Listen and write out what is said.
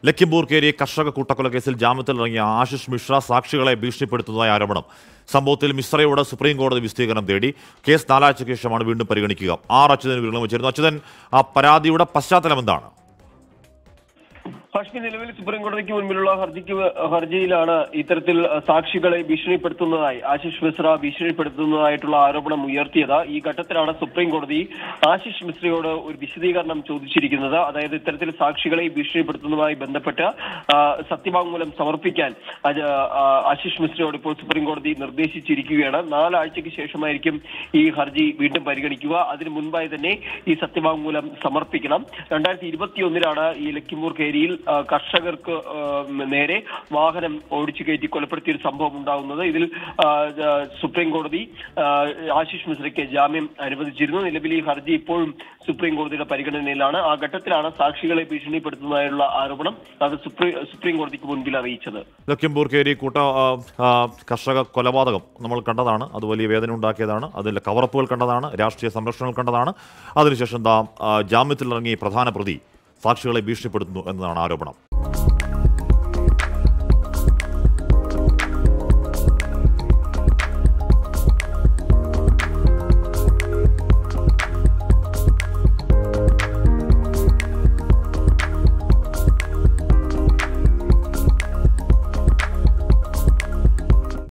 ലഖിംപൂർ കേരി കർഷക കൂട്ടക്കൊലക്കേസിൽ ജാമ്യത്തിലിറങ്ങിയ ആശിഷ് മിശ്ര സാക്ഷികളെ ഭീഷണിപ്പെടുത്തുന്നതായി ആരോപണം സംഭവത്തിൽ മിശ്രയോട് സുപ്രീം കോടതി വിശദീകരണം തേടി കേസ് നാലാഴ്ചയ്ക്ക് ശേഷമാണ് വീണ്ടും പരിഗണിക്കുക ആർ അച്യുതൻ വിവരങ്ങൾ വെച്ചിരുന്നു അച്യുതൻ ആ പരാതിയുടെ പശ്ചാത്തലം എന്താണ് ഹാഷ്മി നിലവിൽ സുപ്രീം കോടതിക്ക് മുൻപിലുള്ള ഹർജിക്ക് ഹർജിയിലാണ് ഇത്തരത്തിൽ സാക്ഷികളെ ഭീഷണിപ്പെടുത്തുന്നതായി ആശിഷ് മിശ്ര ഭീഷണിപ്പെടുത്തുന്നതായിട്ടുള്ള ആരോപണം ഉയർത്തിയത് ഈ ഘട്ടത്തിലാണ് സുപ്രീം കോടതി ആശിഷ് മിശ്രയോട് ഒരു വിശദീകരണം ചോദിച്ചിരിക്കുന്നത് അതായത് ഇത്തരത്തിൽ സാക്ഷികളെ ഭീഷണിപ്പെടുത്തുന്നതുമായി ബന്ധപ്പെട്ട് ആ, സത്യവാങ്മൂലം സമർപ്പിക്കാൻ അത്, ആ, ആശിഷ് മിശ്രയോട് ഇപ്പോൾ സുപ്രീം കോടതി നിർദ്ദേശിച്ചിരിക്കുകയാണ് നാലാഴ്ചയ്ക്ക് ശേഷമായിരിക്കും ഈ ഹർജി വീണ്ടും പരിഗണിക്കുക അതിനു മുൻപായി തന്നെ ഈ സത്യവാങ്മൂലം സമർപ്പിക്കണം രണ്ടായിരത്തി ഇരുപത്തിയൊന്നിലാണ് ഈ ലക്കിമൂർ കേരിയിൽ ആ, കർഷകർക്ക് ആ, നേരെ വാഹനം ഓടിച്ചു കയറ്റി കൊലപ്പെടുത്തിയ ഒരു സംഭവം ഉണ്ടാകുന്നത് ഇതിൽ ആ, ആ, സുപ്രീം കോടതി ആ, ആശിഷ് മിശ്രയ്ക്ക് ജാമ്യം അനുവദിച്ചിരുന്നു നിലവിൽ ഈ ഹർജി ഇപ്പോഴും സുപ്രീം കോടതിയുടെ പരിഗണനയിലാണ് ആ ഘട്ടത്തിലാണ് സാക്ഷികളെ ഭീഷണിപ്പെടുത്തുന്നതായുള്ള ആരോപണം അത് സുപ്രീം സുപ്രീം കോടതിക്ക് മുൻപിൽ അറിയിച്ചത് ലഖിംപൂർ കേരി കൂട്ട ആ, ആ, കർഷക കൊലപാതകം നമ്മൾ കണ്ടതാണ് അത് വലിയ വേദന ഉണ്ടാക്കിയതാണ് അതിൽ കവറപ്പുകൾ കണ്ടതാണ് രാഷ്ട്രീയ സംരക്ഷണങ്ങൾ കണ്ടതാണ് അതിനുശേഷം ദാ ആ, ജാമ്യത്തിലിറങ്ങിയ പ്രധാന പ്രതി സാക്ഷികളെ ഭീഷണിപ്പെടുത്തുന്നു എന്നതാണ് ആരോപണം